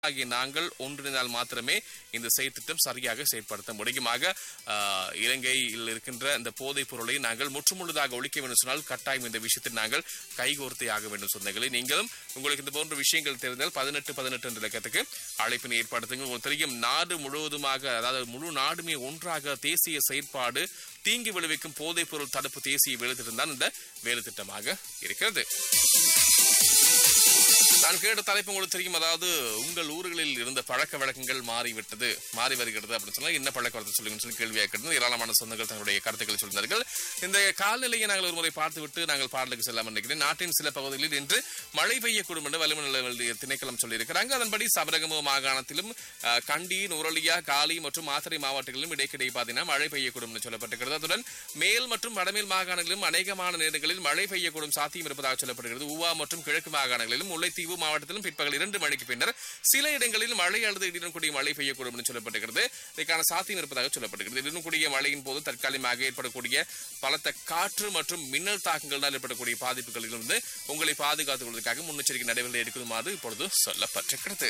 ஆகிய நாங்கள் ஒன்றிணைந்தால் மாத்திரமே இந்த செயற்திட்டம் சரியாக செயற்படுத்த முடியுமாக ஆஹ், இலங்கையில் இருக்கின்ற இந்த போதைப் பொருளை நாங்கள் முற்றுமுழுதாக ஒழிக்க வேண்டும் சொன்னால் கட்டாயம் இந்த விஷயத்தில் நாங்கள் கைகோர்த்தே ஆக வேண்டும் சொந்தங்களை நீங்களும் உங்களுக்கு இந்த போன்ற விஷயங்கள் தெரிந்தால் பதினெட்டு பதினெட்டு என்ற இலக்கத்துக்கு அழைப்பினை ஏற்படுத்துங்கள் உங்களுக்கு தெரியும் நாடு முழுவதுமாக அதாவது முழு நாடுமே ஒன்றாக தேசிய செயற்பாடு தீங்கு விளைவிக்கும் போதைப் பொருள் தடுப்பு தேசிய வேலைத்திட்டம் தான் இந்த வேலைத்திட்டமாக இருக்கிறது நான் கேட்ட தலைப்பு உங்களுக்கு தெரியும் அதாவது உங்கள் ஊர்களில் இருந்த பழக்க வழக்கங்கள் மாறிவிட்டது மாறி வருகிறது அப்படின்னு சொன்னா என்ன பழக்க வழக்கம் சொல்லுங்கன்னு சொல்லி கேள்வியாக கேட்டது ஏராளமான சொந்தங்கள் தங்களுடைய கருத்துக்களை சொல்லினார்கள் இந்த காலநிலையை நாங்கள் ஒரு முறை பார்த்துவிட்டு நாங்கள் பாடலுக்கு செல்லாம நினைக்கிறேன் நாட்டின் சில பகுதிகளில் இன்று மழை பெய்யக்கூடும் என்று வளிமண்டல திணைக்களம் சொல்லியிருக்கிறாங்க அதன்படி சபரகம மாகாணத்திலும் அஹ், கண்டி நுரலியா காலி மற்றும் மாத்தறை மாவட்டங்களிலும் இடைக்கிடையே பார்த்தீங்கன்னா மழை பெய்யக்கூடும் என்று சொல்லப்பட்டிருக்கிறது அதுடன் மேல் மற்றும் வடமேல் மாகாணங்களிலும் அநேகமான நேரங்களில் மழை பெய்யக்கூடும் சாத்தியம் இருப்பதாக சொல்லப்படுகிறது ஊவா மற்றும் கிழக்கு மாகாணங்களிலும் முல்லைத்தீவு மாவட்டத்திலும் பிற்பகல் இரண்டு மணிக்கு பின்னர் சில இடங்களில் மழை அல்லது இடியுடன் கூடிய மழை பெய்யக்கூடும் என்று சொல்லப்பட்டிருக்கிறது இதற்கான சாத்தியம் இருப்பதாக சொல்லப்பட்டிருக்கிறது இடியுடன் கூடிய மழையின் போது தற்காலிகமாக ஏற்படக்கூடிய பலத்த காற்று மற்றும் மின்னல் தாக்கங்களால் ஏற்படக்கூடிய பாதிப்புகளிலிருந்து உங்களை பாதுகாத்துக் கொள்வதற்காக முன்னெச்சரிக்கை நடவடிக்கை எடுக்குமாறு இப்பொழுது சொல்லப்பட்டிருக்கிறது